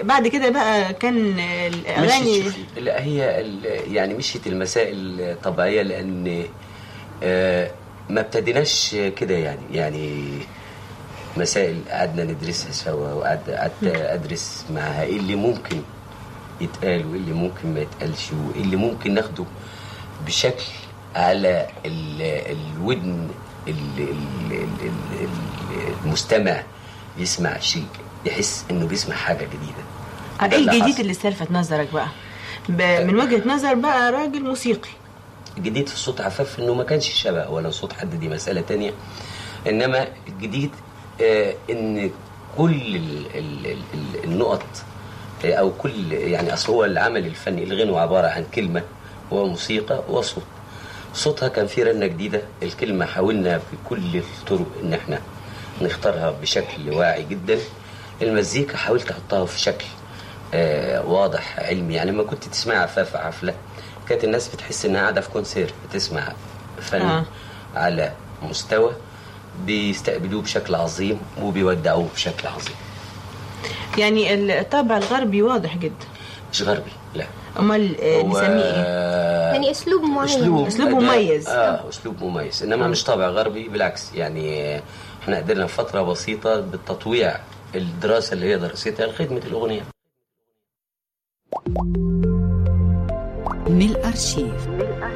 بعد كده بقى كان الاغاني مشيت شوفي، لا هي ال- يعني مشيت المسائل طبيعيه لان آه، ما ابتديناش كده يعني يعني مسائل قعدنا ندرسها سوا وقعدت قعدت ادرس معاها ايه اللي ممكن يتقال وايه اللي ممكن ما يتقالش وايه اللي ممكن ناخده بشكل على ال- الودن ال- ال- ال- ال- المستمع يسمع شيء يحس انه بيسمع حاجه جديده ده ايه اللي الجديد حصل. اللي استلفت نظرك بقى ب- من وجهة نظر بقى راجل موسيقي الجديد في صوت عفاف انه ما كانش شبه ولا صوت حد دي مسألة تانية انما الجديد آه ان كل ال ال ال ال النقط آه او كل يعني اصل هو العمل الفني الغنوة عبارة عن كلمة وموسيقى وصوت صوتها كان فيه رنة جديدة الكلمة حاولنا بكل الطرق ان احنا نختارها بشكل واعي جدا المزيكا حاولت احطها في شكل آه واضح علمي يعني لما كنت تسمع عفاف حفلة كانت الناس بتحس انها قاعدة في كونسير بتسمع فن آه. آه. على مستوى بيستقبلوه بشكل عظيم وبيودعوه بشكل عظيم يعني الطابع الغربي واضح جدا مش غربي لا امال آه، هو- نسميه ايه يعني اسلوب معين اسلوب أسلوب أداء- مميز. اه اسلوب مميز انما مش طابع غربي بالعكس يعني احنا قدرنا في فتره بسيطه بالتطويع الدراسه اللي هي دراستها لخدمه الاغنيه من الأرشيف